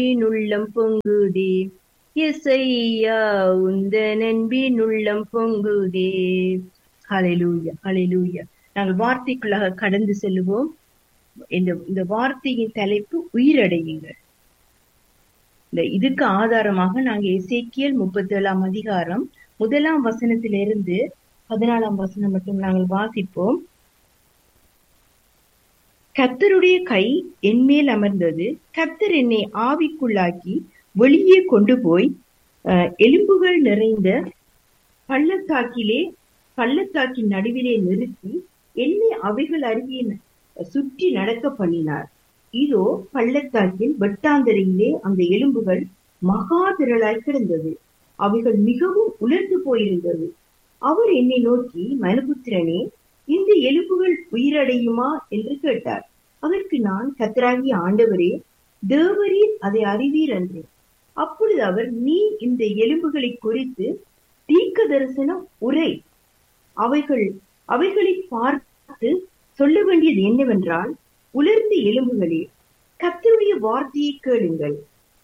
அன்பின் உள்ளம் பொங்குதே எசையா உந்த நண்பின் உள்ளம் பொங்குதே ஹalleluya ஹalleluya நாங்கள் வார்த்தைக்குள்ளாக கடந்து செல்லுவோம் இந்த இந்த வார்த்தையின் தலைப்பு உயிரடையுங்கள் இந்த இதுக்கு ஆதாரமாக நாங்க எசேக்கியல் முப்பத்தி ஏழாம் அதிகாரம் முதலாம் வசனத்திலிருந்து பதினாலாம் வசனம் மட்டும் நாங்கள் வாசிப்போம் கத்தருடைய கை என்மேல் அமர்ந்தது கத்தர் என்னை ஆவிக்குள்ளாக்கி வெளியே கொண்டு போய் அஹ், எலும்புகள் நிறைந்த பள்ளத்தாக்கிலே பள்ளத்தாக்கின் நடுவிலே நிறுத்தி என்னை அவைகள் அருகே ந- சுற்றி நடக்க பண்ணினார் இதோ பள்ளத்தாக்கில் வெட்டாந்தரையிலே அந்த எலும்புகள் மகா திரளாய் கிடந்தது அவைகள் மிகவும் உலர்ந்து போயிருந்தது அவர் என்னை நோக்கி மனுபுத்திரனே இந்த எலும்புகள் உயிரடையுமா என்று கேட்டார் அதற்கு நான் கத்தராகிய ஆண்டவரே தேவரீர் அதை அறிவீர் என்றேன் அப்பொழுது அவர் நீ இந்த எலும்புகளை குறித்து தீர்க்க தரிசனம் உரை அவைகள் அவைகளை பார்த்து சொல்ல வேண்டியது என்னவென்றால் உலர்ந்த எலும்புகளே கர்த்தருடைய வார்த்தையை கேளுங்கள்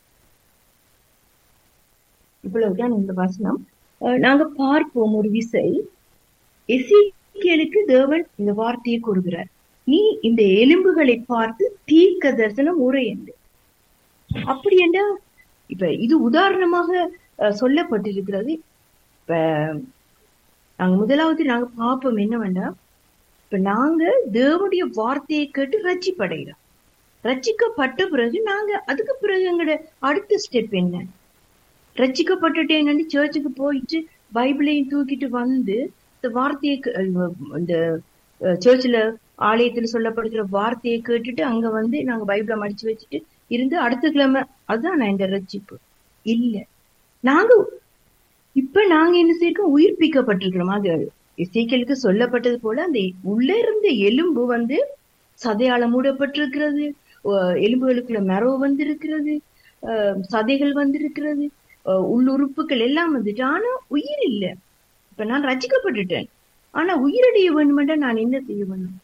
இவ்வளவுதான் இந்த வசனம் அஹ் நாங்க பார்ப்போம் ஒரு விசை எசேக்கியேலுக்கு தேவன் இந்த வார்த்தையை கூறுகிறார் நீ இந்த எலும்புகளை பார்த்து தீர்க்க தரிசனம் உரை என்று அப்படி என்றால் இப்ப இது உதாரணமாக அஹ், சொல்லப்பட்டிருக்கிறது இப்ப நாங்க முதலாவது நாங்க பார்ப்போம் என்னவென்றா இப்ப நாங்க தேவனுடைய வார்த்தையை கேட்டு ரட்சிப்படைகிறோம் ரட்சிக்கப்பட்ட பிறகு நாங்க அதுக்கு பிறகு எங்களோட அடுத்த ஸ்டெப் என்ன ரட்சிக்கப்பட்டுட்டேன்னு சர்ச்சுக்கு போயிட்டு பைபிளையும் தூக்கிட்டு வந்து இந்த வார்த்தையை கே- அஹ் இந்த சர்ச்சில் ஆலயத்துல சொல்லப்படுகிற வார்த்தையை கேட்டுட்டு அங்க வந்து நாங்க பைபிளை மடிச்சு வச்சுட்டு இருந்து அடுத்த கிழமை அதுதான் நான் இந்த ரட்சிப்பு இல்ல நாங்க இப்ப நாங்க என்ன செய்யறோம் உயிர்ப்பிக்கப்பட்டிருக்கிறோம் அது இசைக்கலுக்கு சொல்லப்பட்டது போல அந்த உள்ள இருந்த எலும்பு வந்து சதையால மூடப்பட்டிருக்கிறது அஹ் எலும்புகளுக்குள்ள மரவு வந்திருக்கிறது அஹ் சதைகள் வந்திருக்கிறது அஹ் உள்ளுறுப்புகள் எல்லாம் வந்துட்டு ஆனா உயிர் இல்ல இப்ப நான் ரசிக்கப்பட்டுட்டேன் ஆனா உயிரடைய வேண்டுமென்றா நான் என்ன செய்ய வேண்டும்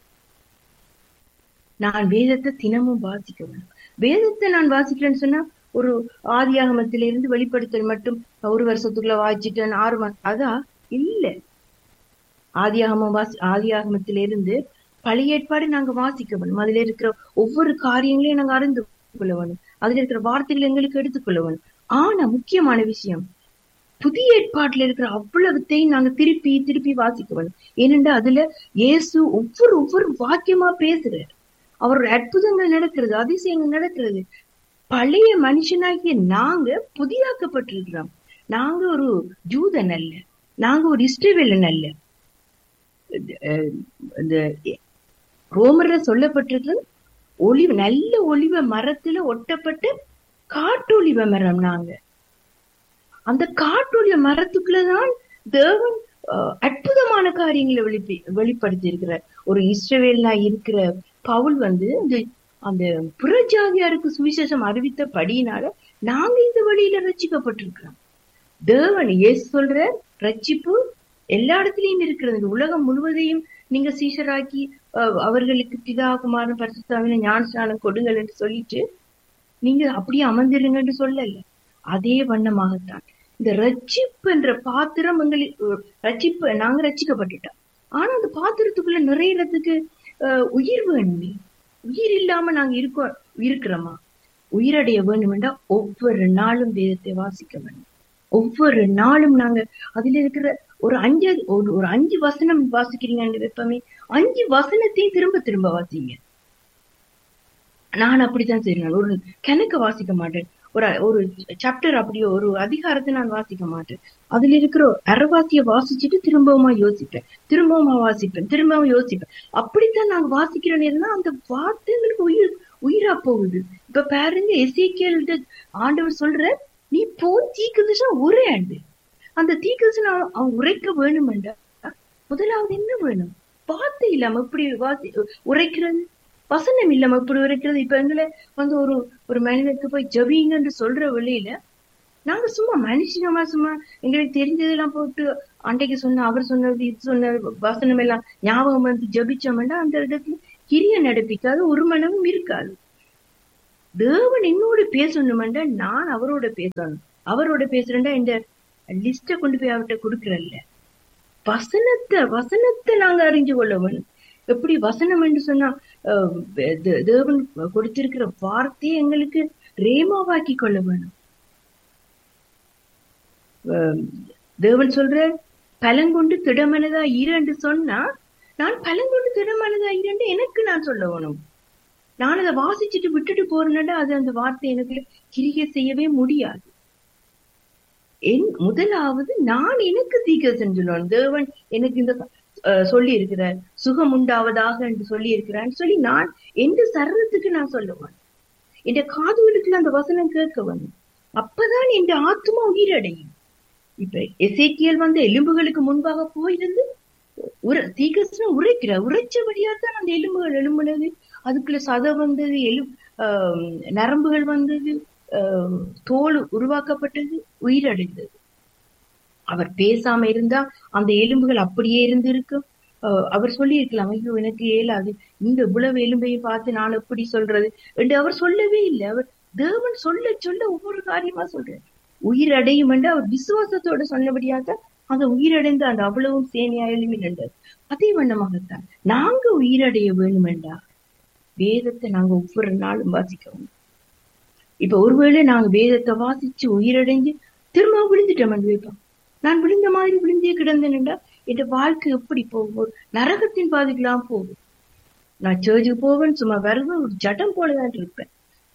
நான் வேதத்தை தினமும் வாசிக்க வேண்டும் வேதத்தை நான் வாசிக்கிறேன்னு சொன்னா ஒரு ஆதியாகமத்திலிருந்து வெளிப்படுத்தல் மட்டும் ஒரு வருஷத்துக்குள்ள வாசிச்சிட்டேன் ஆறு மாசம் அதான் இல்ல ஆதியாகமம் வாசி ஆதியாகமத்திலிருந்து பழைய ஏற்பாடு நாங்க வாசிக்க வேணும் அதுல இருக்கிற ஒவ்வொரு காரியங்களையும் நாங்க அறிந்து கொள்ள வேணும் அதுல இருக்கிற வார்த்தைகளை எங்களுக்கு எடுத்துக்கொள்ள வேணும் ஆனா முக்கியமான விஷயம் புதிய ஏற்பாட்டுல இருக்கிற அவ்வளவுத்தையும் நாங்க திருப்பி திருப்பி வாசிக்க வேணும் ஏனென்றா அதுல இயேசு ஒவ்வொரு ஒவ்வொரு வாக்கியமா பேசுறார் அவரோட அற்புதங்கள் நடக்கிறது அதிசயங்கள் நடக்கிறது பழைய மனுஷனாகிய நாங்க புதிதாக்கப்பட்டிருக்கிறோம் நாங்க ஒரு ஜூதன் அல்ல நாங்க ஒரு இஸ்ரவேலன் அல்ல அஹ் இந்த ரோமர்ல சொல்லப்பட்டிருக்கிறது ஒளிவ நல்ல ஒளிவ மரத்துல ஒட்டப்பட்ட காட்டொளிவ மரம் நாங்க அந்த காட்டொளிவ மரத்துக்குள்ளதான் தேவன் அஹ், அற்புதமான காரியங்களை வெளிப்பி வெளிப்படுத்தி இருக்கிறார் ஒரு இஸ்ரவேலனா இருக்கிற பவுல் வந்து இந்த அந்த புறஜாதியாருக்கு சுவிசேஷம் அறிவித்தபடியினால நாங்க இந்த வழியில ரட்சிக்கப்பட்டிருக்கிறோம் தேவன் இயேசு சொல்ற ரட்சிப்பு எல்லா இடத்துலயும் இருக்கிறது இந்த உலகம் முழுவதையும் நீங்க சீஷராக்கி அஹ், அவர்களுக்கு பிதா குமாரன் பரிசுத்தாவின ஞானஸ்நானம் கொடுங்கள் என்று சொல்லிட்டு நீங்க அப்படியே அமர்ந்திருங்கன்னு சொல்லல அதே வண்ணமாகத்தான் இந்த ரட்சிப்பு என்ற பாத்திரம் எங்களுக்கு ரட்சிப்பு நாங்க ரட்சிக்கப்பட்டுட்டோம் ஆனா அந்த பாத்திரத்துக்குள்ள நிறையறதுக்கு அஹ், உயிர் வேணுமே உயிர் இல்லாம நாங்க இருக்கோம் இருக்கிறோமா உயிரடைய வேண்டுமென்றா ஒவ்வொரு நாளும் வேதத்தை வாசிக்க வேண்டும் ஒவ்வொரு நாளும் நாங்க அதுல இருக்கிற ஒரு அஞ்சு ஒரு ஒரு அஞ்சு வசனம் வாசிக்கிறீங்கன்னு வைப்பமே அஞ்சு வசனத்தையும் திரும்ப திரும்ப வாசிங்க நான் அப்படித்தான் செய்றேன் ஒரு கணக்க வாசிக்க மாட்டேன் ஒரு ஒரு சாப்டர் அப்படியே ஒரு அதிகாரத்தை நான் வாசிக்க மாட்டேன் அதுல இருக்கிற அறவாசிய வாசிச்சுட்டு திரும்பவுமா யோசிப்பேன் திரும்பவுமா வாசிப்பேன் திரும்பவும் யோசிப்பேன் அப்படித்தான் நாங்க வாசிக்கிற நேரம்னா அந்த வார்த்தை எங்களுக்கு உயிர் உயிரா போகுது இப்ப பாருங்க எசேக்கியல் ஆண்டவர் சொல்ற நீ போ தீக்குதுஷா ஒரே ஆண்டு அந்த தீக்குதுஷன் அவன் உரைக்க வேணுமெண்டா முதலாவது என்ன வேணும் வார்த்தை இல்லாம இப்படி வாசி உரைக்கிறது வசனம் இல்லாம இப்படி உரைக்கிறது இப்ப எங்களை வந்து ஒரு ஒரு மனிதனுக்கு போய் ஜபிங்கன்னு சொல்ற வழியில நாங்க சும்மா மனுஷனமா சும்மா எங்களுக்கு தெரிஞ்சதெல்லாம் போட்டு அன்றைக்கு சொன்ன அவர் சொன்னது இது சொன்ன வசனம் எல்லாம் ஞாபகம் வந்து ஜபிச்சோம்னா அந்த இடத்துல கிரிய நடப்பிக்காது ஒரு மனமும் இருக்காது தேவன் என்னோட பேசணுமெண்டா நான் அவரோட பேசணும் அவரோட பேசுறேன்டா இந்த லிஸ்ட கொண்டு போய் அவர்கிட்ட கொடுக்கறல்ல வசனத்தை வசனத்தை நாங்க அறிஞ்சு கொள்ள வேணும் எப்படி வசனம் என்று சொன்னா அஹ், தே- தேவன் கொடுத்திருக்கிற வார்த்தையை எங்களுக்கு ரேமாவாக்கி கொள்ள வேணும் அஹ், தேவன் சொல்ற பலங்கொண்டு திடமனதா இரண்டு சொன்னா நான் பலங்கொண்டு திடமனதா இரண்டு எனக்கு நான் சொல்ல வேணும் நான் அதை வாசிச்சுட்டு விட்டுட்டு போறேன்னா அது அந்த வார்த்தை எனக்கு கிரிகை செய்யவே முடியாது என் முதலாவது நான் எனக்கு தீர்க்கதரிசனம் சொல்லணும் தேவன் எனக்கு இந்த அஹ், சொல்லி இருக்கிறார் சுகம் உண்டாவதாக என்று சொல்லி இருக்கிறான்னு சொல்லி நான் எந்த சரணத்துக்கு நான் சொல்லுவேன் என் காதுகளுக்குள்ள அந்த வசனம் கேட்க வேணும் அப்பதான் என் ஆத்மா உயிரடையும் இப்ப எசேக்கியல் வந்து எலும்புகளுக்கு முன்பாக போயிருந்து உர தீகசனம் உரைக்கிற உரைச்சபடியா தான் அந்த எலும்புகள் எழும்புனது அதுக்குள்ள சதை வந்தது எலு ஆஹ் நரம்புகள் வந்தது ஆஹ் தோல் உருவாக்கப்பட்டது உயிரடைந்தது அவர் பேசாம இருந்தா அந்த எலும்புகள் அப்படியே இருந்திருக்கும் ஆஹ் அவர் சொல்லி இருக்கலாம் ஐயோ எனக்கு இயலாது இந்த இவ்வளவு எலும்பையும் பார்த்து நான் எப்படி சொல்றது என்று அவர் சொல்லவே இல்லை அவர் தேவன் சொல்ல சொல்ல ஒவ்வொரு காரியமா சொல்றார் உயிரடையும் என்று அவர் விசுவாசத்தோட சொன்னபடியாக அந்த உயிரடைந்து அந்த அவ்வளவும் சேனையா எழுமி நின்றது அதே வண்ணமாகத்தான் நாங்க உயிரடைய வேணுமெண்டா வேதத்தை நாங்க ஒவ்வொரு நாளும் வாசிக்கவும் இப்ப ஒருவேளை நாங்க வேதத்தை வாசிச்சு உயிரடைஞ்சு திரும்ப விழுந்துட்டோம் வைப்போம் நான் விழுந்த மாதிரி விழுந்தே கிடந்தேன்டா என் வாழ்க்கை எப்படி போகும் நரகத்தின் பாதைக்கெல்லாம் போகும் நான் சர்ச்சுக்கு போவேன் சும்மா வருவேன் ஒரு ஜடம் போலதான் இருப்பேன்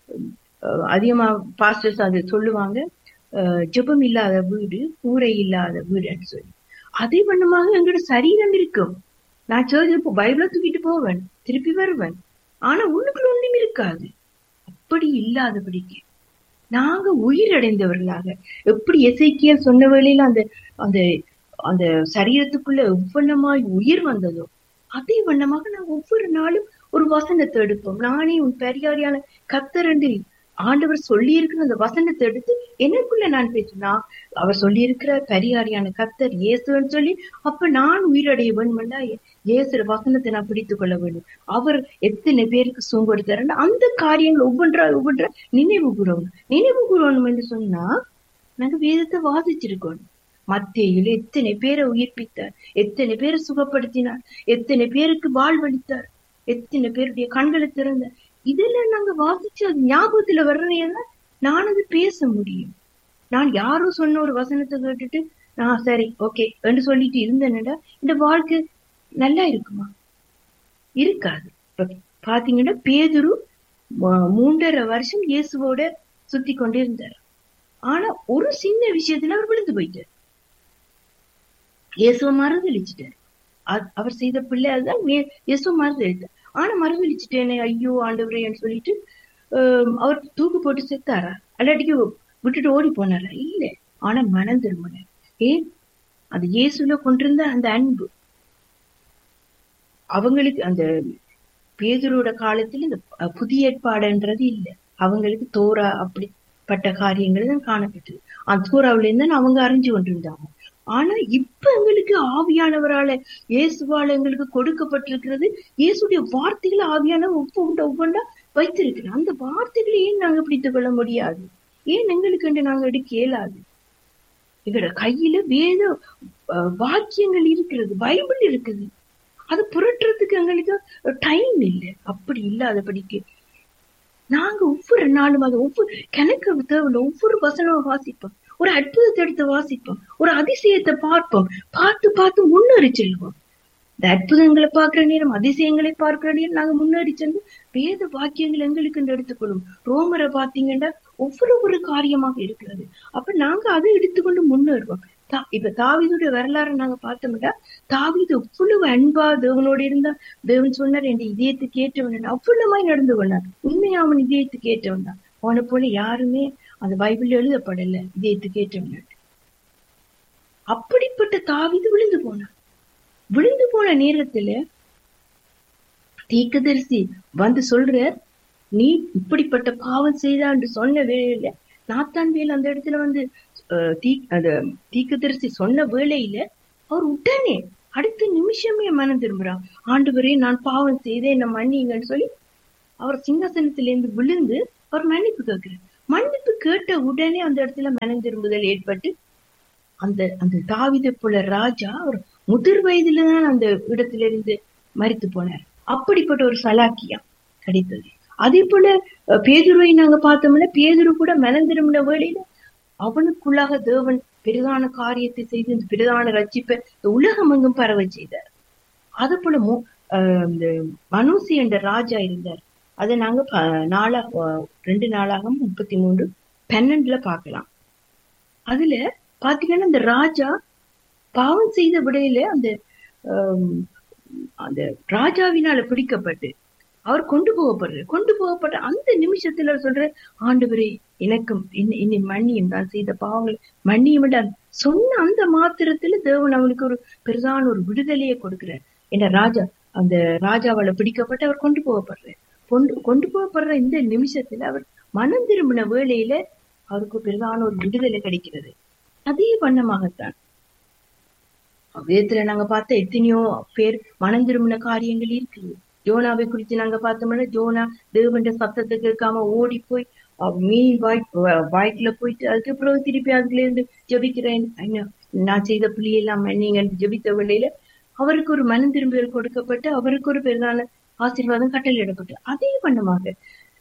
அஹ் அதிகமா பாஸ்டர்ஸ் அது சொல்லுவாங்க அஹ் ஜெபம் இல்லாத வீடு கூரை இல்லாத வீடுன்னு சொல்லி அதே வண்ணமாக எங்களோட சரீரம் இருக்கும் நான் சர்ச்சுக்கு பைபிளை தூக்கிட்டு போவேன் திருப்பி வருவேன் ஆனா உள்ளுக்குள்ள ஒண்ணும் இருக்காது அப்படி இல்லாதபடிக்கு நாங்க உயிரடைந்தவர்களாக எப்படி எசைக்கியல் சொன்ன வேளையில அந்த அந்த அந்த சரீரத்துக்குள்ள எவ்வண்ணமாய் உயிர் வந்ததோ அதே வண்ணமாக நாங்க ஒவ்வொரு நாளும் ஒரு வசனத்தை எடுப்போம் நானே உன் பெரியாரியான கத்தரண்டு ஆண்டவர் சொல்லி இருக்கிற அந்த வசனத்தை எடுத்து எனக்குள்ள நான் பேசினா அவர் சொல்லி இருக்கிற பெரியாரியான கத்தர் இயேசுன்னு சொல்லி அப்ப நான் உயிரடைய வேணுமெண்டா இயேசு வசனத்தை நான் பிடித்துக் கொள்ள வேண்டும் அவர் எத்தனை பேருக்கு சூங்கொடுத்தாருன்னு அந்த காரியங்கள் ஒவ்வொன்றா ஒவ்வொன்றா நினைவு கூறணும் நினைவு கூறணும் என்று சொன்னா நாங்க வேதத்தை வாசிச்சிருக்கோம் மத்தியில எத்தனை பேரை உயிர்ப்பித்தார் எத்தனை பேரை சுகப்படுத்தினார் எத்தனை பேருக்கு வாழ்வளித்தார் எத்தனை பேருடைய கண்களை திறந்தார் இதெல்லாம் நாங்க வாசிச்சு அது ஞாபகத்துல வர்றதையெல்லாம் நான் அது பேச முடியும் நான் யாரோ சொன்ன ஒரு வசனத்தை கேட்டுட்டு நான் சரி ஓகே என்று சொல்லிட்டு இருந்தேன்டா இந்த வாழ்க்கை நல்லா இருக்குமா இருக்காது இப்ப பாத்தீங்கன்னா பேதுரு ம- மூன்றரை வருஷம் இயேசுவோட சுத்தி கொண்டே இருந்தார் ஆனா ஒரு சின்ன விஷயத்துல அவர் விழுந்து போயிட்டார் இயேசுவை மறுதளிச்சிட்டார் அ- அவர் செய்த பிள்ளை அதுதான் மே- இயேசுவை மறுதளித்தார் ஆனா மறுதளிச்சிட்டேனே ஐயோ ஆண்டவரேன்னு சொல்லிட்டு ஆஹ் அவர் தூக்கு போட்டு செத்தாரா அல்லாட்டிக்கு விட்டுட்டு ஓடி போனாரா இல்ல ஆனா மனம் திரும்பினார் ஏன் அது இயேசுல கொண்டிருந்த அந்த அன்பு அவங்களுக்கு அந்த பேதுரோட காலத்துல இந்த அஹ், புதிய ஏற்பாடுன்றது இல்ல அவங்களுக்கு தோரா அப்படிப்பட்ட காரியங்கள் தான் காணப்பட்டது அந்த தோராவில இருந்து அவங்க அறிஞ்சு கொண்டிருந்தாங்க ஆனா இப்ப எங்களுக்கு ஆவியானவரால இயேசுவால எங்களுக்கு கொடுக்கப்பட்டிருக்கிறது இயேசுடைய வார்த்தைகளை ஆவியான ஒவ்வொன்றா ஒவ்வொன்றா வைத்திருக்கிறோம் அந்த வார்த்தைகளை ஏன் நாங்க பிடித்துக் கொள்ள முடியாது ஏன் எங்களுக்கு நாங்க எடுக்க இயலாது எங்களோட கையில வேத அஹ், வாக்கியங்கள் இருக்கிறது பைபிள் இருக்குது அது புரட்டுறதுக்கு எங்களுக்கு டைம் இல்லை அப்படி இல்லாதபடிக்கு நாங்க ஒவ்வொரு நாளும் அது ஒவ்வொரு கணக்கு தேவையில்ல ஒவ்வொரு வசனமும் வாசிப்போம் ஒரு அற்புதத்தை எடுத்து வாசிப்போம் ஒரு அதிசயத்தை பார்ப்போம் பார்த்து பார்த்து முன்னேறி செல்வோம் இந்த அற்புதங்களை பார்க்கிற நேரம் அதிசயங்களை பார்க்கிற நேரம் நாங்க முன்னேறி சென்று வேத வாக்கியங்கள் எங்களுக்கு என்று எடுத்துக்கொள்ளும் ரோமரை பாத்தீங்கன்னா ஒவ்வொரு ஒரு காரியமாக இருக்கிறது அப்ப நாங்க அதை எடுத்துக்கொண்டு முன்னேறுவோம் தா- இப்ப தாவீதுடைய வரலாறு நாங்க பார்த்தோம்னா தாவீது எவ்வளவு அன்பா தேவனோடு இருந்தா தேவன் சொன்னார் என் இதயத்துக்கு ஏற்றவன் அவ்வளவாய் நடந்து கொண்டான் உண்மையா அவன் இதயத்துக்கு ஏற்றவன் தான் அவனை போல யாருமே அந்த பைபிள் எழுதப்படல இதயத்துக்கு ஏற்றவன் அப்படிப்பட்ட தாவீது விழுந்து போனான் விழுந்து போன நேரத்துல தீர்க்கதரிசி வந்து சொல்றார் நீ இப்படிப்பட்ட பாவம் செய்தான்னு சொன்ன வேளையில நாத்தான் வேல் அந்த இடத்துல வந்து அஹ், தீ அந்த தீர்க்கதரிசி சொன்ன வேளையில அவர் உடனே அடுத்த நிமிஷமே மனம் திரும்புறான் ஆண்டவரே நான் பாவம் செய்தேன் என்ன மன்னிங்கன்னு சொல்லி அவர் சிங்காசனத்திலிருந்து விழுந்து அவர் மன்னிப்பு கேட்கிறார் மன்னிப்பு கேட்ட உடனே அந்த இடத்துல மனம் திரும்புதல் ஏற்பட்டு அந்த அந்த தாவிதை போல ராஜா அவர் முதிர் வயதுல தான் அந்த இடத்துல இருந்து மறித்து போனார் அப்படிப்பட்ட ஒரு சலாக்கியம் கிடைத்தது அதே போல அஹ், பேதுருவை நாங்க பார்த்தோம்னா பேதுரு கூட மனம் திரும்பின வேளையில அவனுக்குள்ளாக தேவன் பெரிதான காரியத்தை செய்து இந்த பெரிதான ரட்சிப்பை இந்த உலகம் எங்கும் பரவ செய்தார் அது போல மு- ஆஹ் இந்த மனோசி என்ற ராஜா இருந்தார் அதை நாங்க ப- நாளா ஆஹ் ரெண்டு நாளாக முப்பத்தி மூன்று பன்னெண்டுல பார்க்கலாம் அதுல பாத்தீங்கன்னா இந்த ராஜா பாவம் செய்த விடையில அந்த ஆம், அந்த ராஜாவினால பிடிக்கப்பட்டு அவர் கொண்டு போகப்படுற கொண்டு போகப்பட்ட அந்த நிமிஷத்துல அவர் சொல்ற ஆண்டவரே எனக்கும் இன்னி- இன்னி மன்னியும் நான் செய்த பாவங்கள் மன்னியும் என்று அந்த- சொன்ன அந்த மாத்திரத்துல தேவன் அவனுக்கு ஒரு பெரிதான ஒரு விடுதலையை கொடுக்கிறார் என்ற ராஜா அந்த ராஜாவால பிடிக்கப்பட்டு அவர் கொண்டு போகப்படுறார் கொண்டு கொண்டு போகப்படுற இந்த நிமிஷத்துல அவர் மனம் திரும்பின வேளையில அவருக்கு பெரிதான ஒரு விடுதலை கிடைக்கிறது அதே வண்ணமாகத்தான் வேதத்துல நாங்க பார்த்த எத்தனையோ பேர் மனம் திரும்பின காரியங்கள் இருக்குது ஜோனாவை குறித்து நாங்க பார்த்தோம்னா ஜோனா தேவன்ற சத்தத்தை கேட்காம ஓடி போய் அவ் மீன் வாய் வாய்க்குள்ள போயிட்டு அதுக்கு பிறகு திருப்பி அதுல இருந்து ஜெபிக்கிறேன் ஐயா, நான் செய்த புள்ளியெல்லாம் நீங்கள் ஜெபித்த வேளையில அவருக்கு ஒரு மனம் திரும்புதல் கொடுக்கப்பட்டு அவருக்கு ஒரு பெரிதான ஆசீர்வாதம் கட்டளையிடப்பட்டு அதே வண்ணமாக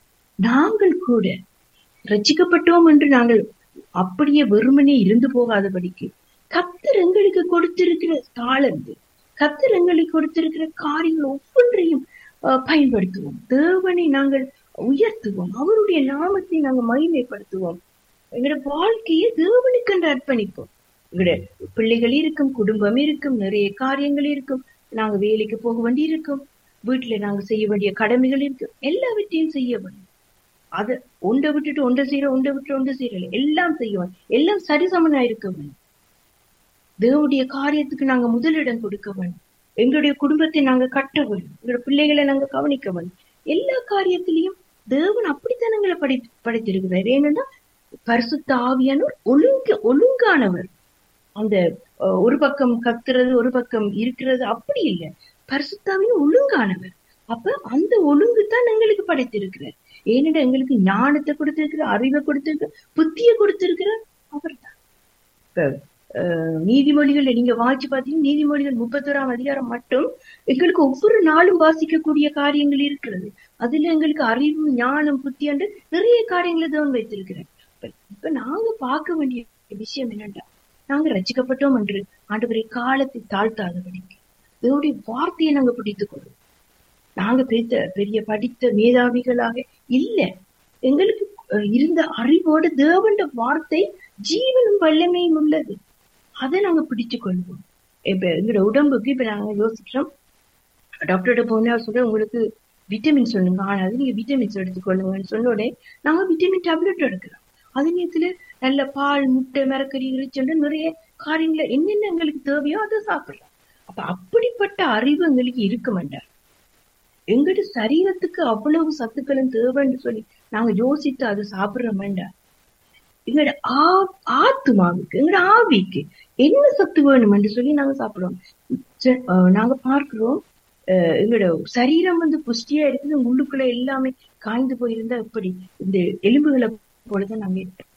நாங்கள் கூட ரட்சிக்கப்பட்டோம் என்று நாங்கள் அப்படியே வெறுமனே இருந்து போகாதபடிக்கு கத்தர் எங்களுக்கு கொடுத்திருக்கிற தாளந்து கத்தர் எங்களுக்கு கொடுத்திருக்கிற காரியங்கள் ஒவ்வொன்றையும் அஹ், பயன்படுத்துவோம் தேவனை நாங்கள் உயர்த்துவோம் அவருடைய நாமத்தை நாங்கள் மகிமைப்படுத்துவோம் எங்களோட வாழ்க்கையை தேவனுக்கு என்று அர்ப்பணிப்போம் எங்களோட பிள்ளைகள் இருக்கும் குடும்பம் இருக்கும் நிறைய காரியங்கள் இருக்கும் நாங்க வேலைக்கு போக வேண்டி இருக்கும் வீட்டுல நாங்க செய்ய வேண்டிய கடமைகள் இருக்கு எல்லாவற்றையும் செய்ய வேண்டும் அது ஒன்றை விட்டுட்டு ஒன்றை செய்யற ஒன்றை விட்டு ஒன்றை செய்யறல எல்லாம் செய்யணும் எல்லாம் சரிசமனா இருக்க வேண்டும் தேவனுடைய காரியத்துக்கு நாங்க முதலிடம் கொடுக்க வேண்டும் எங்களுடைய குடும்பத்தை நாங்க கட்ட வேண்டும் எங்களோட பிள்ளைகளை நாங்க கவனிக்க வேண்டும் எல்லா காரியத்திலையும் தேவன் அப்படித்தான் எங்களை படை படைத்திருக்கிறார் ஏனென்னா பரிசுத்த ஆவியானவர் ஒழுங்கு ஒழுங்கானவர் அந்த அஹ், ஒரு பக்கம் கத்துறது ஒரு பக்கம் இருக்கிறது அப்படி இல்லை பரிசுத்தாவின் ஒழுங்கானவர் அப்ப அந்த ஒழுங்கு தான் எங்களுக்கு படைத்திருக்கிறார் ஏனென்றா எங்களுக்கு ஞானத்தை கொடுத்திருக்கிறார் அறிவை கொடுத்திருக்கிறார் புத்தியை கொடுத்திருக்கிறார் அவர்தான் இப்ப அஹ், நீதிமொழிகள்ல நீங்க வாசிச்சு பாத்தீங்கன்னா நீதிமொழிகள் முப்பத்தோராம் அதிகாரம் மட்டும் எங்களுக்கு ஒவ்வொரு நாளும் வாசிக்கக்கூடிய காரியங்கள் இருக்கிறது அதுல எங்களுக்கு அறிவு ஞானம் புத்தி என்று நிறைய காரியங்களை தேவன் வைத்திருக்கிறார் இப்ப இப்ப நாங்க பார்க்க வேண்டிய விஷயம் என்னன்னா நாங்க ரசிக்கப்பட்டோம் என்று ஆண்டவரை காலத்தை தாழ்த்தாதபடிக்கு தேவனுடைய வார்த்தையை நாங்க பிடித்துக் கொள்வோம் நாங்க பெரிய பெரிய படித்த மேதாவிகளாக இல்ல எங்களுக்கு அஹ், இருந்த அறிவோடு தேவண்ட வார்த்தை ஜீவனும் வல்லமையும் உள்ளது அதை நாங்க பிடிச்சு கொள்வோம் இப்ப எங்களோட உடம்புக்கு இப்ப நாங்க யோசிக்கிறோம் டாக்டர்கிட்ட போனா அவர் சொல்ற உங்களுக்கு விட்டமின் சொல்லுங்க ஆனா நீங்க விட்டமின்ஸ் எடுத்துக்கொள்ளுங்கன்னு சொன்ன உடனே நாங்க விட்டமின் டேப்லெட் எடுக்கிறோம் அதே நேரத்துல நல்ல பால் முட்டை மரக்கறி இறைச்சல் நிறைய காரியங்களை என்னென்ன எங்களுக்கு தேவையோ அதை சாப்பிடலாம் அப்ப அப்படிப்பட்ட அறிவு எங்களுக்கு இருக்க மாட்டார் எங்கட சரீரத்துக்கு அவ்வளவு சத்துக்களும் தேவைன்னு சொல்லி நாங்க யோசித்து அதை சாப்பிடுற வேண்டாம் எங்களோட ஆ ஆத்துமாவுக்கு எங்களோட ஆவிக்கு என்ன சத்து வேணும் என்று சொல்லி நாங்க சாப்பிடுவோம் ச- அஹ் நாங்க பார்க்கிறோம் அஹ் எங்களோட சரீரம் வந்து புஷ்டியா இருக்குது உங்க உள்ளுக்குள்ள எல்லாமே காய்ந்து போயிருந்தா எப்படி இந்த எலும்புகளை போலதான் நாங்க இருப்போம்.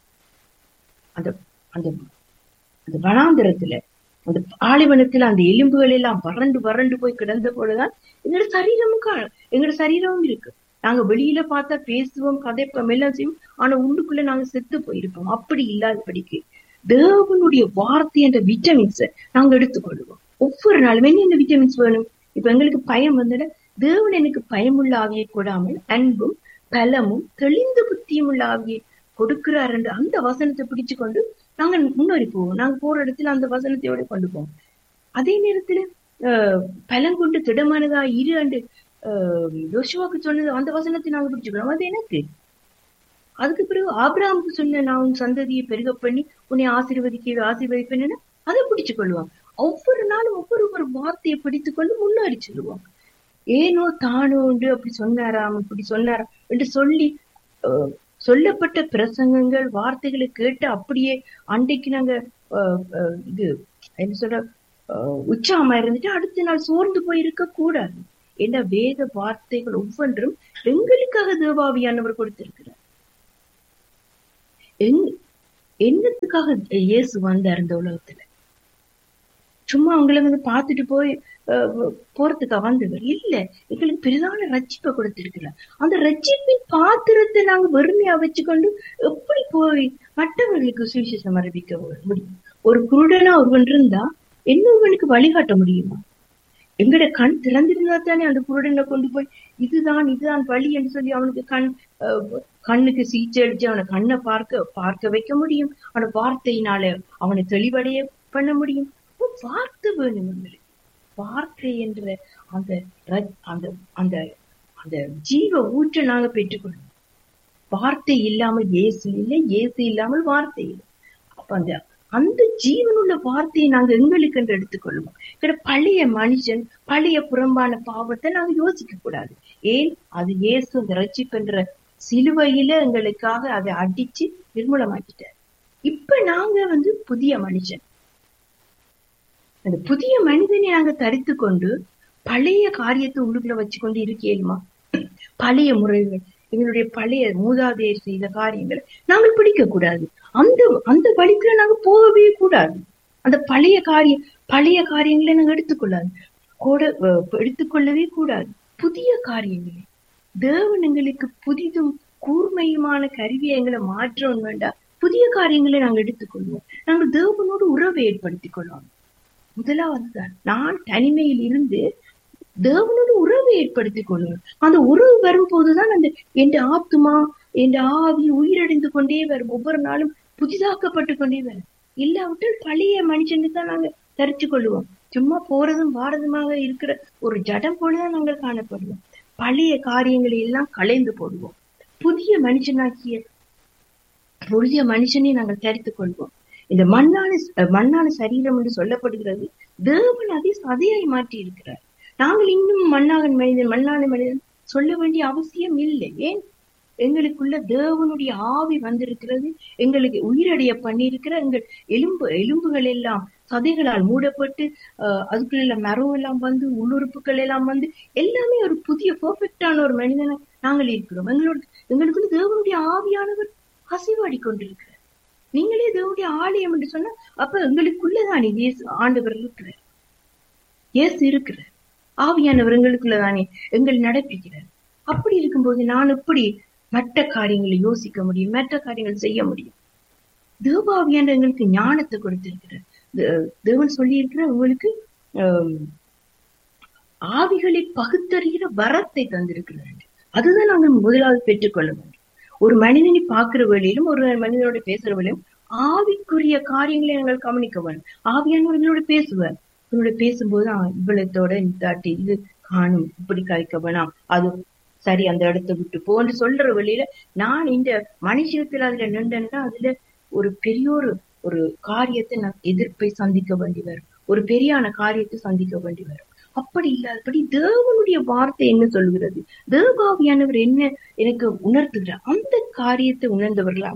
அந்த அந்த அந்த வனாந்தரத்துல அந்த ஆலிவனத்துல அந்த எலும்புகள் எல்லாம் வறண்டு வறண்டு போய் கிடந்த போலதான் எங்களோட சரீரமும் கா எங்களோட சரீரமும் இருக்கு நாங்க வெளியில பார்த்தா பேசுவோம் கதைப்போம் எல்லாம் செய்வோம் ஆனா உள்ளுக்குள்ள நாங்க செத்து போயிருப்போம் அப்படி இல்லாதபடிக்கு தேவனுடைய வார்த்தை என்ற விட்டமின்ஸ் நாங்க எடுத்துக்கொள்வோம் ஒவ்வொரு நாளும் என்ன விட்டமின்ஸ் வேணும் இப்ப எங்களுக்கு பயம் வந்துட தேவன் எனக்கு பயமுள்ள ஆவியை கொடாமல் அன்பும் பலமும் தெளிந்த புத்தியும் உள்ள ஆவியை கொடுக்கிறார் என்று அந்த வசனத்தை பிடிச்சு கொண்டு நாங்க முன்னேறி போவோம் நாங்க போற இடத்துல அந்த வசனத்தையோட கொண்டு போவோம் அதே நேரத்துல ஆஹ் பலம் கொண்டு திடமானதா இரு அண்டு ஆஹ் யோசுவாக்கு சொன்னது அந்த வசனத்தை நாங்க பிடிச்சுக்கிறோம் அது எனக்கு அதுக்கு பிறகு ஆபிரகாமுக்கு சொன்ன நான் உன் சந்ததியை பெருக பண்ணி உன்னை ஆசீர்வதிக்க ஆசீர்வதிப்பேன்னு அதை பிடிச்சு கொள்வோம் ஒவ்வொரு நாளும் ஒவ்வொரு ஒரு வார்த்தையை பிடித்து கொண்டு முன்னேறி செல்வோம் ஏனோ தானோ என்று அப்படி சொன்னாராம் இப்படி சொன்னாராம் என்று சொல்லி ஆஹ் சொல்லப்பட்ட பிரசங்கங்கள் வார்த்தைகளை கேட்டு அப்படியே அன்றைக்கு நாங்க ஆஹ் ஆஹ் இது என்ன சொல்ற ஆஹ் உற்சாகமா இருந்துட்டு அடுத்த நாள் சோர்ந்து போய் இருக்க கூடாது ஏன்னா வேத வார்த்தைகள் ஒவ்வொன்றும் எங்களுக்காக தேவாவியானவர் கொடுத்திருக்கிறார் என்- என்னத்துக்காக இயேசு வந்தார் இந்த உலகத்துல சும்மா அவங்கள வந்து பார்த்துட்டு போய் அஹ், போறதுக்கா வந்தவர் இல்ல எங்களுக்கு பெரிதான ரட்சிப்பை கொடுத்திருக்கிறார் அந்த ரட்சிப்பின் பாத்திரத்தை நாங்க வெறுமையா வச்சுக்கொண்டு எப்படி போய் மற்றவர்களுக்கு சுவிசேஷம் அறிவிக்க முடியும் ஒரு குருடனா ஒருவன் இருந்தா இன்னொருவனுக்கு வழிகாட்ட முடியுமா எங்கட கண் திறந்திருந்தா தானே அந்த குருடனை கொண்டு போய் இதுதான் இதுதான் வழி என்று சொல்லி அவனுக்கு கண் அஹ், கண்ணுக்கு சிகிச்சை அளிச்சு அவனை கண்ணை பார்க்க பார்க்க வைக்க முடியும் அவன வார்த்தையினால அவனை தெளிவடைய பண்ண முடியும் அப்போ வார்த்தை வேணும் எங்களுக்கு வார்த்தை என்ற அந்த ர- அந்த அந்த அந்த ஜீவ ஊற்றை நாங்க பெற்றுக்கொள்ளணும் வார்த்தை இல்லாமல் இயேசு இல்லை இயேசு இல்லாமல் வார்த்தை இல்லை அப்ப அந்த அந்த ஜீவனுள்ள வார்த்தையை நாங்க எங்களுக்கு என்று எடுத்துக்கொள்வோம் ఇక్కడ பழைய மனுஷன் பழைய புறம்பான பாவத்தை நாங்க யோசிக்க கூடாது ஏன் அது இயேசு அந்த ரட்சிப்புன்ற சிலுவையில எங்களுக்காக அதை அடிச்சு நிர்மூலமாக்கிட்டார் இப்ப நாங்க வந்து புதிய மனுஷன் அந்த புதிய மனிதனை நாங்க தரித்து கொண்டு பழைய காரியத்தை உள்ளுக்குள்ள வச்சுக்கொண்டு இருக்கேலுமா பழைய முறைகள் எங்களுடைய பழைய மூதாதையர் செய்த காரியங்களை நாங்கள் பிடிக்க கூடாது அந்த அந்த வழிக்குள்ள நாங்க போகவே கூடாது அந்த பழைய காரியம் பழைய காரியங்களை நாங்க எடுத்துக்கொள்ளாது கூட அஹ், எடுத்துக்கொள்ளவே கூடாது புதிய காரியங்களை தேவன் எங்களுக்கு புதிதும் கூர்மையுமான கருவியை எங்களை மாற்றவும் வேண்டாம் புதிய காரியங்களை நாங்கள் எடுத்துக்கொள்வோம் நாங்கள் தேவனோடு உறவை ஏற்படுத்திக் கொள்வோம் முதலாவது தான் நான் தனிமையில் இருந்து தேவனோடு உறவை ஏற்படுத்திக் கொள்வேன் அந்த உறவு வரும்போதுதான் அந்த என் ஆத்துமா என் ஆவி உயிரடைந்து கொண்டே வரும் ஒவ்வொரு நாளும் புதிதாக்கப்பட்டு கொண்டே வரும் இல்லாவிட்டால் பழைய மனுஷனுக்கு தான் நாங்க தரிச்சு கொள்வோம் சும்மா போறதும் வாரதுமாக இருக்கிற ஒரு ஜடம் போலதான் நாங்கள் காணப்படுவோம் பழைய காரியங்களை எல்லாம் களைந்து போடுவோம் புதிய மனுஷனாக்கிய புதிய மனுஷனை நாங்கள் தரித்துக் கொள்வோம் இந்த மண்ணான மண்ணான சரீரம் என்று சொல்லப்படுகிறது தேவன் அதை சதையாய் மாற்றி இருக்கிறார் நாங்கள் இன்னும் மண்ணாக மனிதன் மண்ணான மனிதன் சொல்ல வேண்டிய அவசியம் இல்லை ஏன் எங்களுக்குள்ள தேவனுடைய ஆவி வந்திருக்கிறது எங்களுக்கு உயிரடைய பண்ணியிருக்கிற எங்கள் எலும்பு எலும்புகள் எல்லாம் சதைகளால் மூடப்பட்டு அஹ், அதுக்குள்ள மரம் எல்லாம் வந்து உள்ளுறுப்புகள் எல்லாம் வந்து எல்லாமே ஒரு புதிய பெர்ஃபெக்டான ஒரு மனிதனை நாங்கள் இருக்கிறோம் எங்களோட எங்களுக்குள்ள தேவனுடைய ஆவியானவர் அசைவாடி கொண்டிருக்கிறார் நீங்களே தேவனுடைய ஆலயம் என்று சொன்னா அப்ப எங்களுக்குள்ளதானே இயேசு ஆண்டவர் இருக்கிறார் இயேசு இருக்கிறார் ஆவியானவர் எங்களுக்குள்ளதானே எங்கள் நடப்பிக்கிறார் அப்படி இருக்கும்போது நான் எப்படி மற்ற காரியங்களை யோசிக்க முடியும் மற்ற காரியங்கள் செய்ய முடியும் தேவாவியான எங்களுக்கு ஞானத்தை கொடுத்திருக்கிறார் தே- தேவன் சொல்லி இருக்கிற உங்களுக்கு ஆம், ஆவிகளை பகுத்தறிகிற வரத்தை தந்திருக்கிறார் அதுதான் நாங்கள் முதலாவது பெற்றுக்கொள்ள வேண்டும் ஒரு மனிதனை பார்க்கிற வேளையிலும் ஒரு மனிதனோட பேசுற வேளையிலும் ஆவிக்குரிய காரியங்களை நாங்கள் கவனிக்க வேண்டும் ஆவியானவர்களோட பேசுவார் இவரோட பேசும்போது "ஆ, இவ்வளத்தோட இந்த தாட்டி இது காணும் இப்படி கழிக்க வேணாம் அது சரி அந்த இடத்தை விட்டு போன்னு சொல்ற வழியில நான் இந்த மனுஷத்துல அதுல நின்றேன்னா அதுல ஒரு பெரிய ஒரு ஒரு காரியத்தை நான் எதிர்ப்பை சந்திக்க வேண்டி வரும் ஒரு பெரியான காரியத்தை சந்திக்க வேண்டி வரும் அப்படி இல்லாதபடி தேவனுடைய வார்த்தை என்ன சொல்கிறது தேவாவியானவர் என்ன எனக்கு உணர்த்துகிறார் அந்த காரியத்தை உணர்ந்தவர்களாக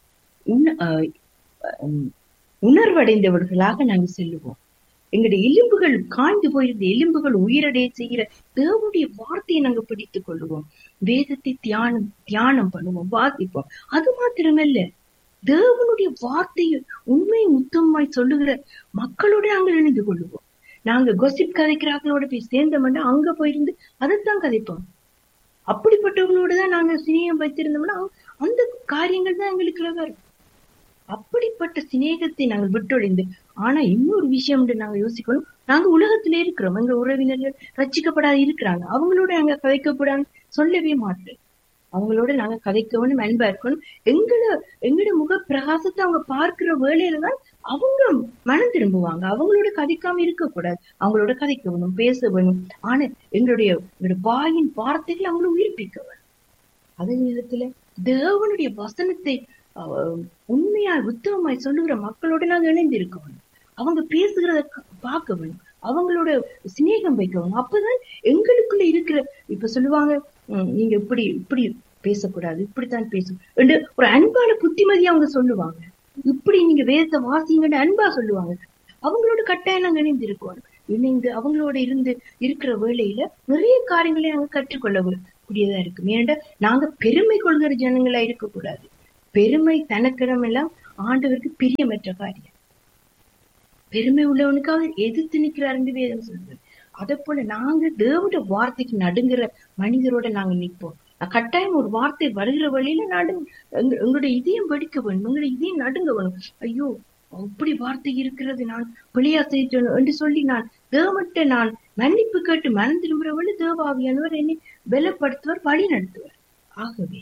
உண- ஆஹ் உம் உணர்வடைந்தவர்களாக நாங்கள் செல்லுவோம் எங்களுடைய எலும்புகள் காய்ந்து போயிருந்த எலும்புகள் உயிரடைய செய்கிற தேவனுடைய வார்த்தையை நாங்க பிடித்துக் கொள்ளுவோம் வேதத்தை தியானம் தியானம் பண்ணுவோம் வாசிப்போம் அது மாத்திரமல்ல தேவனுடைய வார்த்தையை உண்மை உத்தமமாய் சொல்லுகிற மக்களோட நாங்கள் இணைந்து கொள்ளுவோம் நாங்க கொசிப் கதைக்கிறார்களோட போய் சேர்ந்தோம்னா அங்க போயிருந்து அதைத்தான் கதைப்போம் அப்படிப்பட்டவங்களோட தான் நாங்க சிநேகம் வைத்திருந்தோம்னா அந்த காரியங்கள் தான் எங்களுக்கு வரும் அப்படிப்பட்ட சிநேகத்தை நாங்கள் விட்டொழிந்து ஆனா இன்னொரு விஷயம் என்று நாங்க யோசிக்கணும் நாங்க உலகத்திலே இருக்கிறோம் எங்க உறவினர்கள் ரட்சிக்கப்படாத இருக்கிறாங்க அவங்களோட நாங்க கதைக்கப்படாது சொல்லவே மாட்டோம் அவங்களோட நாங்க கதைக்கணும் அன்பா இருக்கணும் எங்களோட எங்களோட முக பிரகாசத்தை அவங்க பார்க்கிற வேலையில தான் அவங்க மனம் திரும்புவாங்க அவங்களோட கதைக்காம இருக்கக்கூடாது அவங்களோட கதைக்க வேணும் பேச வேணும் ஆனா எங்களுடைய எங்களுடைய வாயின் வார்த்தைகள் அவங்களை உயிர்ப்பிக்க வேணும் அதே நேரத்துல தேவனுடைய வசனத்தை அஹ், உண்மையாய் உத்தமமாய் சொல்லுகிற மக்களோட நாங்க இணைந்து இருக்க வேணும் அவங்க பேசுகிறத க- பார்க்க வேணும் அவங்களோட சிநேகம் வைக்க வேணும் அப்பதான் எங்களுக்குள்ள இருக்கிற இப்ப சொல்லுவாங்க "ம், நீங்க இப்படி இப்படி பேசக்கூடாது இப்படித்தான் பேசணும் என்று ஒரு அன்பான புத்திமதி அவங்க சொல்லுவாங்க இப்படி நீங்க வேதத்தை வாசிங்கன்னு அன்பா சொல்லுவாங்க அவங்களோட கட்டாயம் நாங்க இணைந்து இருக்கோம் இணைந்து அவங்களோட இருந்து இருக்கிற வேளையில நிறைய காரியங்களை நாங்க கற்றுக்கொள்ள கூடியதா இருக்கும் ஏன்டா நாங்க பெருமை கொள்கிற ஜனங்களா இருக்கக்கூடாது பெருமை தனக்கிடம் எல்லாம் ஆண்டவருக்கு பிரியமற்ற காரியம் பெருமை உள்ளவனுக்கு அவர் எதிர்த்து நிக்கிறாருன்னு வேதம் சொல்றது அதே போல நாங்க தேவனுடைய வார்த்தைக்கு நடுங்குற மனிதரோட நாங்க நிற்போம் கட்டாயம் ஒரு வார்த்தை வருகிற வழியில நடு எங்க- எங்களுடைய இதயம் வெடிக்க வேணும் எங்களுடைய இதயம் நடுங்க வேணும் ஐயோ அப்படி வார்த்தை இருக்கிறது நான் பிழையா செய்தேன் என்று சொல்லி நான் தேவன்கிட்ட நான் மன்னிப்பு கேட்டு மனம் திரும்புறவழி தேவாவியானவர் என்னை பலப்படுத்துவார் வழி நடத்துவார் ஆகவே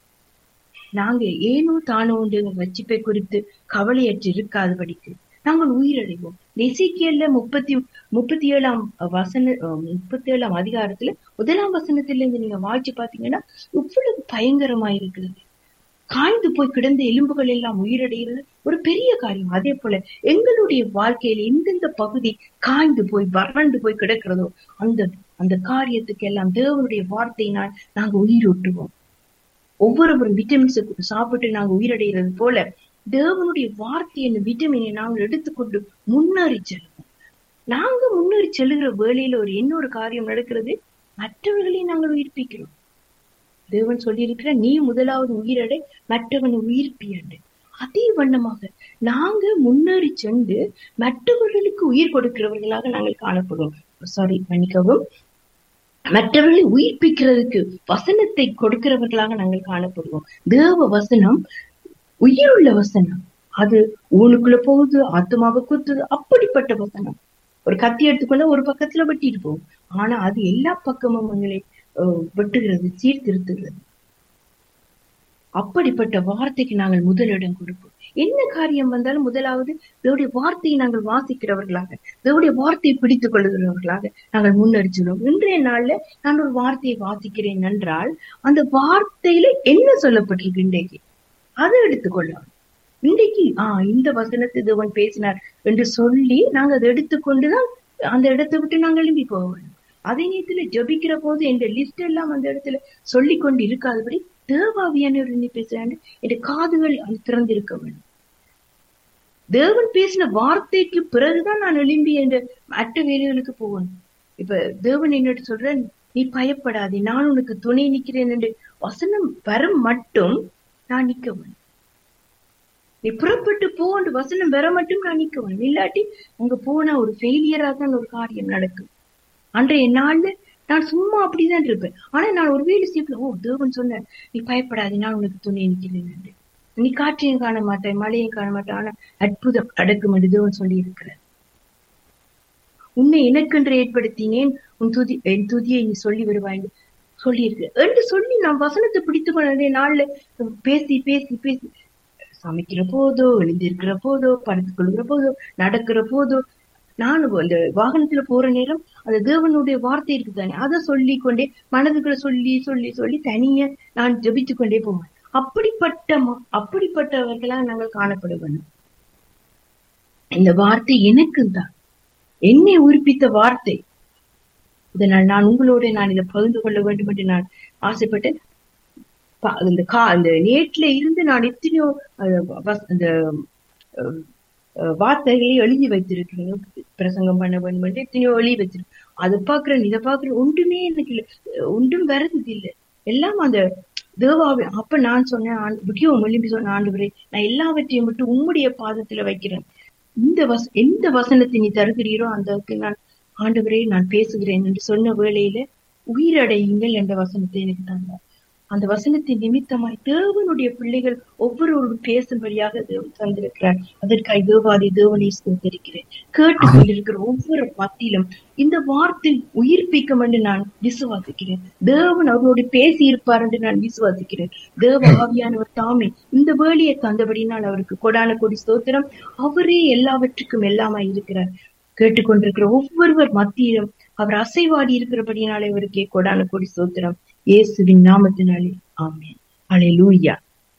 நாங்க ஏனோ தானோ ரட்சிப்பை குறித்து கவலையற்று இருக்காதபடிக்கு நாங்கள் உயிரடைவோம் எசேக்கியேல்ல முப்பத்தி முப்பத்தி ஏழாம் வசன அஹ் முப்பத்தி ஏழாம் அதிகாரத்துல முதலாம் வசனத்துல இருந்து நீங்க வாய்ச்சி பாத்தீங்கன்னா இவ்வளவு பயங்கரமா இருக்கிறது காய்ந்து போய் கிடந்த எலும்புகள் எல்லாம் உயிரடைகிறது ஒரு பெரிய காரியம் அதே போல எங்களுடைய வாழ்க்கையில எந்தெந்த பகுதி காய்ந்து போய் வறண்டு போய் கிடக்கிறதோ அந்த அந்த காரியத்துக்கு எல்லாம் தேவனுடைய வார்த்தையினால் நாங்க உயிரூட்டுவோம் ஒவ்வொருவரும் விட்டமின்ஸ் சாப்பிட்டு நாங்க உயிரடைகிறது போல தேவனுடைய வார்த்தை என்ன விட்டமினை நாங்கள் எடுத்துக்கொண்டு முன்னேறி செல்வோம் நாங்க முன்னேறி செல்லுகிற வேளையில ஒரு இன்னொரு காரியம் நடக்கிறது மற்றவர்களை நாங்கள் உயிர்ப்பிக்கிறோம் தேவன் சொல்லியிருக்கிற நீ முதலாவது உயிரடை மற்றவன் உயிர்ப்பியண்டு அதே வண்ணமாக நாங்க முன்னேறி சென்று மற்றவர்களுக்கு உயிர் கொடுக்கிறவர்களாக நாங்கள் காணப்படுவோம் சாரி மன்னிக்கவும் மற்றவர்களை உயிர்ப்பிக்கிறதுக்கு வசனத்தை கொடுக்கிறவர்களாக நாங்கள் காணப்படுவோம் தேவ வசனம் உயிருள்ள வசனம் அது ஊனுக்குள்ள போகுது ஆத்மாவை குத்துது அப்படிப்பட்ட வசனம் ஒரு கத்தி எடுத்துக்கொள்ள ஒரு பக்கத்துல வெட்டிட்டு போகும் ஆனா அது எல்லா பக்கமும் எங்களை அஹ், வெட்டுகிறது சீர்திருத்துகிறது அப்படிப்பட்ட வார்த்தைக்கு நாங்கள் முதலிடம் கொடுப்போம் என்ன காரியம் வந்தாலும் முதலாவது தேவடைய வார்த்தையை நாங்கள் வாசிக்கிறவர்களாக தேவடைய வார்த்தையை பிடித்துக் கொள்கிறவர்களாக நாங்கள் முன்னெடுச்சிடும் இன்றைய நாள்ல நான் ஒரு வார்த்தையை வாசிக்கிறேன் என்றால் அந்த வார்த்தையில என்ன சொல்லப்பட்டிருக்கு இன்றைக்கு அதை எடுத்துக்கொள்ளலாம் இன்றைக்கு ஆஹ் இந்த வசனத்தை தேவன் பேசினார் என்று சொல்லி நாங்க அதை எடுத்துக்கொண்டுதான் அந்த இடத்தை விட்டு நாங்கள் எழும்பி போக வேண்டும் அதே நேரத்துல ஜெபிக்கிற போது இந்த லிஸ்ட் எல்லாம் அந்த இடத்துல சொல்லி கொண்டு இருக்காதபடி தேவாவியானவர் என்ன பேசுறான்னு என் காதுகள் அது திறந்திருக்க வேண்டும் தேவன் பேசின வார்த்தைக்கு பிறகுதான் நான் எழும்பி என்ற மற்ற வேலைகளுக்கு போகணும் இப்ப தேவன் என்னட்டு சொல்ற நீ பயப்படாதே நான் உனக்கு துணை நிக்கிறேன் என்று வசனம் வர மட்டும் நான் நிக்க வேணும் நீ புறப்பட்டு போன்ற வசனம் வர மட்டும் நான் நிக்க வேணும் இல்லாட்டி அங்க போனா ஒரு ஃபெயிலியரா தான் ஒரு காரியம் நடக்கும் அன்றைய நாள்ல நான் சும்மா அப்படிதான் இருப்பேன் ஆனா நான் ஒரு வீடு சீப்பில் ஓ தேவன் சொன்ன நீ பயப்படாதே நான் உனக்கு துணை நிக்கிறேன் என்று நீ காற்றையும் காண மாட்டேன் மழையும் காண மாட்டேன் ஆனா அற்புதம் நடக்கும் என்று தேவன் சொல்லி இருக்கிறார் உன்னை எனக்கென்று ஏற்படுத்தினேன் உன் துதி என் துதியை நீ சொல்லி வருவாய் என்று சொல்லியிருக்கு என்று சொல்லி நான் வசனத்தை பிடித்து கொண்டே நாள்ல பேசி பேசி பேசி சமைக்கிற போதோ எழுந்திருக்கிற போதோ படுத்துக் கொள்கிற போதோ நடக்கிற போதோ நான் அந்த வாகனத்துல போற நேரம் அந்த தேவனுடைய வார்த்தை இருக்கு தானே அதை சொல்லி கொண்டே மனதுக்குள்ள சொல்லி சொல்லி சொல்லி தனிய நான் ஜெபித்து கொண்டே போவேன் அப்படிப்பட்ட ம- அப்படிப்பட்டவர்களா நாங்கள் காணப்பட வேண்டும் இந்த வார்த்தை எனக்கு தான் என்னை உயிர்ப்பித்த வார்த்தை இதனால் நான் உங்களோட நான் இதை பகிர்ந்து கொள்ள வேண்டும் என்று நான் ஆசைப்பட்டேன் ப- இந்த கா அந்த நேட்ல இருந்து நான் எத்தனையோ அஹ், வஸ்- அந்த அஹ், அஹ், வார்த்தைகளை எழுதி வைத்திருக்கிறேன் பிரசங்கம் பண்ண வேண்டும் என்று எத்தனையோ எழுதி வச்சிருக்கேன் அதை பாக்குறேன் இதை பாக்குறேன் ஒன்றுமே எனக்கு இல்ல. ஒன்றும் வருது இல்லை எல்லாம் அந்த தேவாவே அப்ப நான் சொன்னேன் ஆண்டு- முக்கியம் எழுப்பி சொன்ன ஆண்டு நான் எல்லாவற்றையும் விட்டு உம்முடைய பாதத்துல வைக்கிறேன் இந்த வச எந்த வசனத்தை நீ தருகிறீரோ அந்த நான் ஆண்டவரே நான் பேசுகிறேன் என்று சொன்ன வேளையில உயிரடையுங்கள் என்ற வசனத்தை எனக்கு தந்தார் அந்த வசனத்தின் நிமித்தமாய் தேவனுடைய பிள்ளைகள் ஒவ்வொருவரும் பேசும்படியாக தேவன் தந்திருக்கிறார் அதற்காக தேவாதி தேவனை ஸ்தோத்தரிக்கிறேன் கேட்டுக் கொண்டிருக்கிற ஒவ்வொரு மத்தியிலும் இந்த வார்த்தை உயிர்ப்பிக்கும் என்று நான் விசுவாசிக்கிறேன் தேவன் அவர்களோடு பேசி இருப்பார் என்று நான் விசுவாசிக்கிறேன் தேவ ஆவியானவர் தாமே இந்த வேலையை தந்தபடினால் அவருக்கு கொடான கொடி ஸ்தோத்திரம் அவரே எல்லாவற்றுக்கும் எல்லாமாய் இருக்கிறார் கேட்டுக்கொண்டிருக்கிற ஒவ்வொருவர் மத்தியிலும் அவர் அசைவாடி இருக்கிறபடினாலே அவருக்கே கொடான கொடி ஸ்தோத்திரம் இயேசுவின் நாமத்தினாலே ஆமென் அல்லேலூயா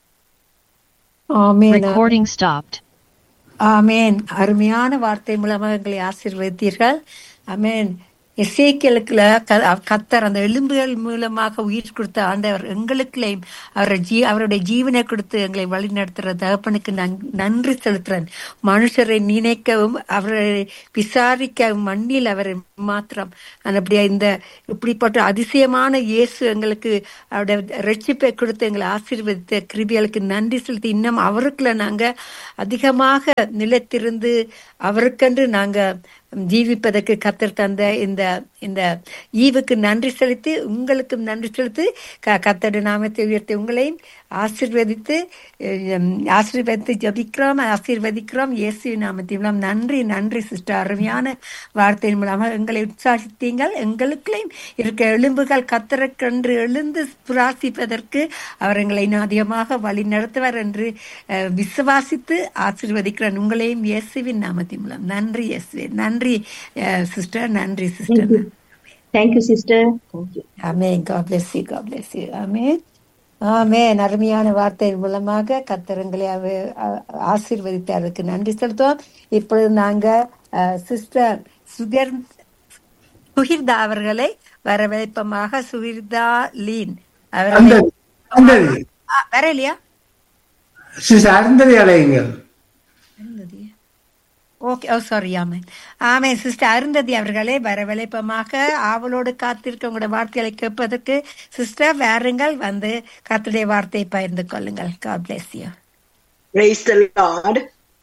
ஆமென் Recording stopped. ஆமென் அருமையான வார்த்தை மூலமாக எங்களை ஆசீர்வதித்தீர்கள் ஆமென் எசேக்கியலுக்குள்ள கத்தர் அந்த எலும்புகள் மூலமாக உயிர் கொடுத்த ஆண்டவர் எங்களுக்குள்ளேயும் அவரை ஜீ அவருடைய ஜீவனை கொடுத்து எங்களை வழி நடத்துற தகப்பனுக்கு நன்றி செலுத்துறேன் மனுஷரை நினைக்கவும் அவரை விசாரிக்கவும் மண்ணில் அவரை மாத்திரம் அப்படியே இந்த இப்படிப்பட்ட அதிசயமான இயேசு எங்களுக்கு அவருடைய ரட்சிப்பை கொடுத்து எங்களை ஆசீர்வதித்த கிருபிகளுக்கு நன்றி செலுத்தி இன்னும் அவருக்குள்ள நாங்க அதிகமாக நிலைத்திருந்து அவருக்கென்று நாங்க ஜீவிப்பதற்கு கத்தர் தந்த இந்த இந்த ஈவுக்கு நன்றி செலுத்தி உங்களுக்கும் நன்றி செலுத்தி கத்தடு நாமத்தை உயர்த்தி உங்களையும் ஆசிர்வதித்து ஆசீர்வதித்து ஜபிக்கிறோம் ஆசீர்வதிக்கிறோம் இயேசு நாமத்தின் நன்றி நன்றி சிஸ்டர் அருமையான வார்த்தையின் மூலமாக எங்களை உற்சாகித்தீங்கள் எங்களுக்குள்ளேயும் இருக்க எலும்புகள் கத்தரக்கென்று எழுந்து பிரார்த்திப்பதற்கு அவர் எங்களை அதிகமாக வழி நடத்துவார் என்று விசுவாசித்து ஆசீர்வதிக்கிறேன் உங்களையும் இயேசுவின் நாமத்தின் மூலம் நன்றி இயேசுவே நன்றி சிஸ்டர் நன்றி சிஸ்டர் தேங்க்யூ சிஸ்டர் ஆமேன் God bless you God bless you ஆமேன் ஆமேன் அருமையான வார்த்தையின் மூலமாக கத்தரங்களை ஆசீர்வதித்து அதுக்கு நன்றி செலுத்துவோம் இப்பொழுது நாங்க சிஸ்டர் சுகர் சுகிர்தா அவர்களை வரவேற்பமாக சுகிர்தா லீன் அவர்களை வர இல்லையா அருந்ததி அலையுங்கள் ஓகே ஓ சாரி ஆமேன் ஆமேன் சிஸ்டர் அருந்ததி அவர்களே வரவழைப்பமாக ஆவலோடு காத்திருக்க உங்களோட வார்த்தைகளை கேட்பதற்கு சிஸ்டர் வேறுங்கள் வந்து கத்துடைய வார்த்தையை பகிர்ந்து கொள்ளுங்கள் God bless you praise the Lord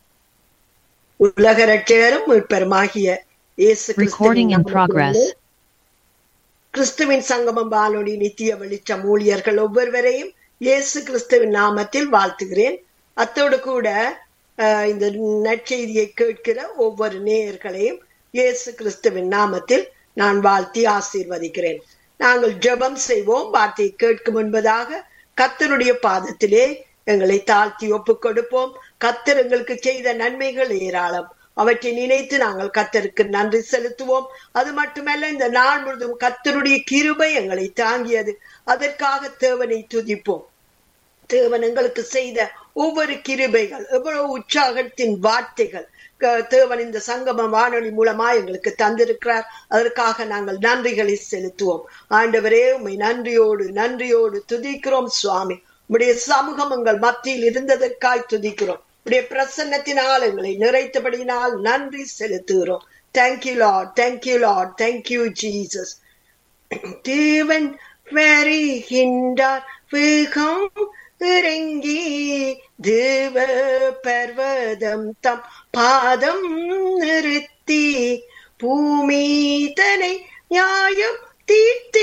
உலக ரட்சகரும் மீட்பருமாகிய இயேசு Recording in progress. கிறிஸ்துவின் சங்கமம் வானொலி நித்திய வெளிச்சம் ஊழியர்கள் ஒவ்வொருவரையும் இயேசு கிறிஸ்துவின் நாமத்தில் வாழ்த்துகிறேன் அத்தோடு கூட இந்த நற்செய்தியை கேட்கிற ஒவ்வொரு நேயர்களையும் இயேசு கிறிஸ்துவின் நாமத்தில் நான் வாழ்த்தி ஆசீர்வதிக்கிறேன் நாங்கள் ஜெபம் செய்வோம் வார்த்தையை கேட்கும் என்பதாக கத்தருடைய பாதத்திலே எங்களை தாழ்த்தி ஒப்புக் கொடுப்போம் கத்தர் எங்களுக்கு செய்த நன்மைகள் ஏராளம் அவற்றை நினைத்து நாங்கள் கத்தருக்கு நன்றி செலுத்துவோம் அது மட்டுமல்ல இந்த நாள் முழுதும் கத்தருடைய கிருபை எங்களை தாங்கியது அதற்காக தேவனை துதிப்போம் தேவன் எங்களுக்கு செய்த ஒவ்வொரு கிருபைகள் எவ்வளவு உற்சாகத்தின் வார்த்தைகள் தேவன் இந்த சங்கம வானொலி மூலமா எங்களுக்கு தந்திருக்கிறார் அதற்காக நாங்கள் நன்றிகளை செலுத்துவோம் ஆண்டவரே உண்மை நன்றியோடு நன்றியோடு துதிக்கிறோம் சுவாமி உடைய சமூகம் எங்கள் மத்தியில் இருந்ததற்காய் துதிக்கிறோம் உடைய பிரசன்னத்தினால் எங்களை நிறைத்தபடியினால் நன்றி செலுத்துகிறோம் thank you Lord thank you Lord thank you Jesus தேவன் வருகின்றார் வேகம் இறங்கி தேவ பர்வதம் தம் பாதம் நிறுத்தி பூமி தனை நியாயம் தீர்த்து